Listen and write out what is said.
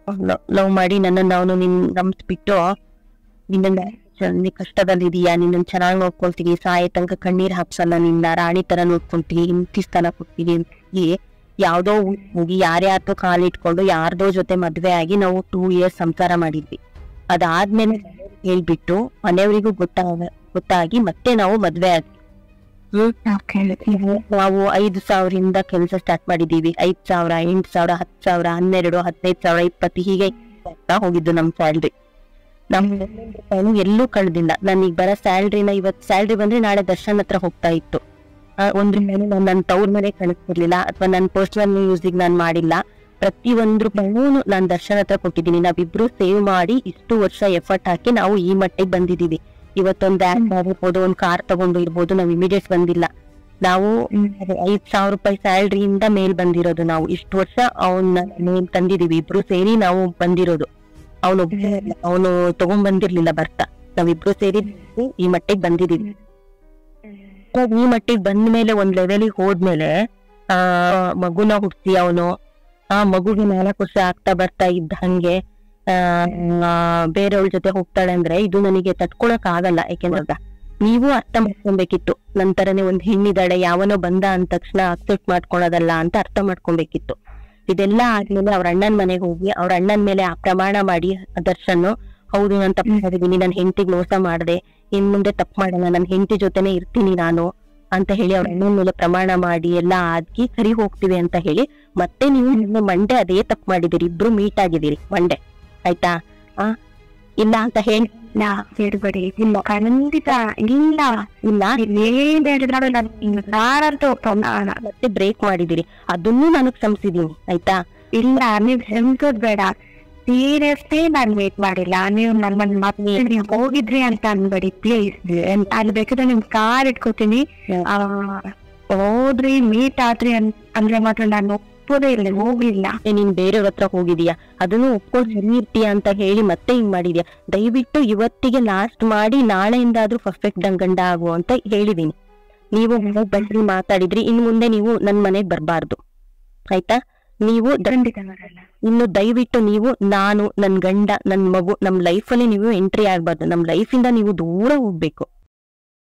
Love ಮಾಡಿ ನನ್ನನ್ನು ಅವನು ನಿನ್ ನಂಬಿಸ್ಬಿಟ್ಟು ನಿನ್ನ ನೀ ಕಷ್ಟದಲ್ಲಿದೀಯಾ ನಿನ್ನ ಚೆನ್ನಾಗಿ ನೋಡ್ಕೊಳ್ತೀವಿ ಸಾಯ ತನಕ ಕಣ್ಣೀರ್ ಹಾಕ್ಸಲ್ಲ ನಿನ್ನ ರಾಣಿ ತರ ನೋಡ್ಕೊಂತೀವಿ ಹಿಂತಿ ಸ್ಥಾನ ಕೊಡ್ತೀವಿ ಅಂತ ಹೇಳಿ ಯಾವ್ದೋ ಊರ್ಗ್ ಹೋಗಿ ಯಾರ್ಯಾರ್ದೋ ಕಾಲಿಟ್ಕೊಂಡು ಯಾರ್ದೋ ಜೊತೆ ಮದ್ವೆ ಆಗಿ ನಾವು ಟೂ ಇಯರ್ಸ್ ಸಂಸಾರ ಮಾಡಿದ್ವಿ ಅದಾದ್ಮೇಲೆ ಹೇಳ್ಬಿಟ್ಟು ಮನೆಯವರಿಗೂ ಗೊತ್ತಾಗ ಗೊತ್ತಾಗಿ ಮತ್ತೆ ನಾವು ಮದ್ವೆ ಆದ್ವಿ ಹ್ಮ್ ನಾವು ಐದು ಸಾವಿರದಿಂದ ಕೆಲಸ ಸ್ಟಾರ್ಟ್ ಮಾಡಿದೀವಿ ಐದ್ ಸಾವಿರ ಎಂಟ್ ಸಾವಿರ ಹತ್ ಸಾವಿರ ಹನ್ನೆರಡು ಹದಿನೈದು ಸಾವಿರ ಇಪ್ಪತ್ತು ಹೀಗೆ ಆಗ್ತಾ ಹೋಗಿದ್ದು ನಮ್ ಸ್ಯಾಲ್ರಿ ನಮ್ ರೂಪಾಯಿನೂ ಎಲ್ಲೂ ಕಳ್ದಿಲ್ಲ ನನಗ್ ಬರೋ ಸ್ಯಾಲ್ರಿನ ಇವತ್ ಸ್ಯಾಲ್ರಿ ಬಂದ್ರೆ ನಾಳೆ ದರ್ಶನ್ ಹತ್ರ ಹೋಗ್ತಾ ಇತ್ತು ಆ, ಒಂದ್ ರೂಪಾಯಿನೂ ನಾನು ನನ್ನ ತವ್ರ ಮನೆ ಕಳಿಸ್ತಿರ್ಲಿಲ್ಲ ಅಥವಾ ನನ್ನ ಪರ್ಸನಲ್ ಯೂಸಿಗೆ ನಾನು ಮಾಡಿಲ್ಲ ಪ್ರತಿ ಒಂದ್ ರೂಪಾಯಿನೂ ನಾನ್ ದರ್ಶನ್ ಹತ್ರ ಕೊಟ್ಟಿದ್ದೀನಿ ನಾವಿಬ್ರು ಸೇವ್ ಮಾಡಿ ಇಷ್ಟು ವರ್ಷ ಎಫರ್ಟ್ ಹಾಕಿ ನಾವು ಈ ಮಟ್ಟಿಗೆ ಬಂದಿದೀವಿ ಇವತ್ತೊಂದ್ ಆ್ಯಪ್ ಆಗಿರ್ಬೋದು ಒಂದ್ ಕಾರ್ ತಗೊಂಡು ಇರ್ಬೋದು ನಾವ್ ಇಮಿಡಿಯೇಟ್ ಬಂದಿಲ್ಲ ನಾವು ಅದು ಐದ್ ಸಾವಿರ ರೂಪಾಯಿ ಸ್ಯಾಲ್ರಿಯಿಂದ ಮೇಲ್ ಬಂದಿರೋದು ನಾವು ಇಷ್ಟು ವರ್ಷ ಅವನ್ನ ಮೇಲ್ ತಂದಿದೀವಿ ಇಬ್ರು ಸೇರಿ ನಾವು ಬಂದಿರೋದು ಅವನು ಅವನು ತಗೊಂಡ್ ಬಂದಿರ್ಲಿಲ್ಲ ಬರ್ತಾ ನಾವಿಬ್ರು ಸೇರಿ ಈ ಮಟ್ಟಿಗೆ ಬಂದಿದೀವಿ ಇವಾಗ ಈ ಮಟ್ಟಿಗೆ ಬಂದ ಮೇಲೆ ಒಂದ್ ಲೆವೆಲಿಗೆ ಹೋದ್ಮೇಲೆ ಆ ಮಗುನ ಹುಟ್ಟಿ ಅವನು ಆ ಮಗುಗೆ ನಾಲ್ಕು ವರ್ಷ ಆಗ್ತಾ ಬರ್ತಾ ಇದ್ದ ಹಂಗೆ ಆ ಬೇರೆಯವ್ರ ಜೊತೆ ಹೋಗ್ತಾಳೆ ಅಂದ್ರೆ ಇದು ನನಗೆ ತಡ್ಕೊಳಕ್ ಆಗಲ್ಲ ಯಾಕೆಂದ್ರೆ ನೀವು ಅರ್ಥ ಮಾಡ್ಕೊಬೇಕಿತ್ತು ನನ್ ತರನೇ ಒಂದ್ ಹೆಣ್ಣಿದಾಳೆ ಯಾವನೋ ಬಂದ ಅಂದ ತಕ್ಷಣ ಅಕ್ಸೆಪ್ಟ್ ಮಾಡ್ಕೊಳೋದಲ್ಲ ಅಂತ ಅರ್ಥ ಮಾಡ್ಕೊಬೇಕಿತ್ತು ಇದೆಲ್ಲ ಆದ್ಮೇಲೆ ಅವ್ರ ಅಣ್ಣನ್ ಮನೆಗೆ ಹೋಗಿ ಅವ್ರ ಅಣ್ಣನ್ ಮೇಲೆ ಆ ಪ್ರಮಾಣ ಮಾಡಿ ದರ್ಶನ್ ಹೌದು ನಾನು ತಪ್ಪು ಮಾಡಿದೀನಿ ನನ್ನ ಹೆಂಡತಿಗೆ ಮೋಸ ಮಾಡದೆ ಇನ್ ಮುಂದೆ ತಪ್ಪು ಮಾಡಲ್ಲ ನನ್ನ ಹೆಂಡತಿ ಜೊತೆನೆ ಇರ್ತೀನಿ ನಾನು ಅಂತ ಹೇಳಿ ಅವ್ರ ಅಣ್ಣನ ಮೇಲೆ ಪ್ರಮಾಣ ಮಾಡಿ ಎಲ್ಲ ಆಗಿ ಸರಿ ಹೋಗ್ತೀವಿ ಅಂತ ಹೇಳಿ ಮತ್ತೆ ನೀವು ನಿನ್ನೆ ಮಂಡೆ ಅದೇ ತಪ್ಪು ಮಾಡಿದಿರಿ ಇಬ್ರು ಮೀಟ್ ಆಗಿದ್ದೀರಿ ಮಂಡೆ ಆಯ್ತಾ ಆ ಇಲ್ಲ ಅಂತ ಹೇಳಿ ಇಲ್ಲ ಹೇಳ್ಬೇಡಿ ಇಲ್ಲ ಖಂಡಿತ ಇಲ್ಲ ಇಲ್ಲ ಏನ್ ಹೇಳಿದ್ರು ನಾನು ನಾನಂತೂ ಒಪ್ಪಲ್ಲ. ಮತ್ತೆ ಬ್ರೇಕ್ ಮಾಡಿದಿರಿ ಅದನ್ನು ನಾನು ಕ್ಷಮಿಸಿದೀನಿ ಆಯ್ತಾ ಇಲ್ಲ ನೀವ್ ಹೆಂಗೋದ್ ಬೇಡ ಸೀರಿಯಸ್ಲಿ ನಾನ್ ವೇಟ್ ಮಾಡಿಲ್ಲ ನೀವು ನನ್ನ ಮತ್ತೆ ನೀವ್ ಹೋಗಿದ್ರಿ ಅಂತ ಅನ್ಬೇಡಿ ಪ್ಲೀಸ್ ಅಲ್ಲಿ ಬೇಕಾದ್ರೆ ನಿಮ್ ಕಾರ್ ಇಟ್ಕೋತೀನಿ ಆ, ಹೋದ್ರಿ ಮೀಟ್ ಆದ್ರಿ ಅನ್- ಅಂದ್ರೆ ಮಾತ್ರ ನಾನು ಒಪ್ಪೋದೇ ಇಲ್ಲ ಹೋಗ್ಲಿಲ್ಲ ಮತ್ತೆ ನೀನ್ ಬೇರೆಯವ್ರ ಹತ್ರ ಹೋಗಿದೀಯಾ ಅದನ್ನು ಒಪ್ಕೊಂಡು ಸರಿ ಇರ್ತೀಯ ಅಂತ ಹೇಳಿ ಮತ್ತೆ ಹಿಂಗ್ ಮಾಡಿದ್ಯಾ ದಯವಿಟ್ಟು ಇವತ್ತಿಗೆ ಲಾಸ್ಟ್ ಮಾಡಿ ನಾಳೆಯಿಂದಾದ್ರೂ ಪರ್ಫೆಕ್ಟ್ ಗಂಡ ಆಗು ಅಂತ ಹೇಳಿದೀನಿ ನೀವು ಮನೆಗ್ ಬಂದ್ರಿ ಮಾತಾಡಿದ್ರಿ ಇನ್ ಮುಂದೆ ನೀವು ನನ್ ಮನೆಗ್ ಬರ್ಬಾರ್ದು ಆಯ್ತಾ ನೀವು ದ- ಖಂಡಿತ ಬರಲ್ಲ ಇನ್ನು ದಯವಿಟ್ಟು ನೀವು ನಾನು ನನ್ ಗಂಡ ನನ್ ಮಗು ನಮ್ ಲೈಫ್ ಅಲ್ಲಿ ನೀವು ಎಂಟ್ರಿ ಆಗ್ಬಾರ್ದು ನಮ್ ಲೈಫ್ ಇಂದ ನೀವು ದೂರ ಹೋಗ್ಬೇಕು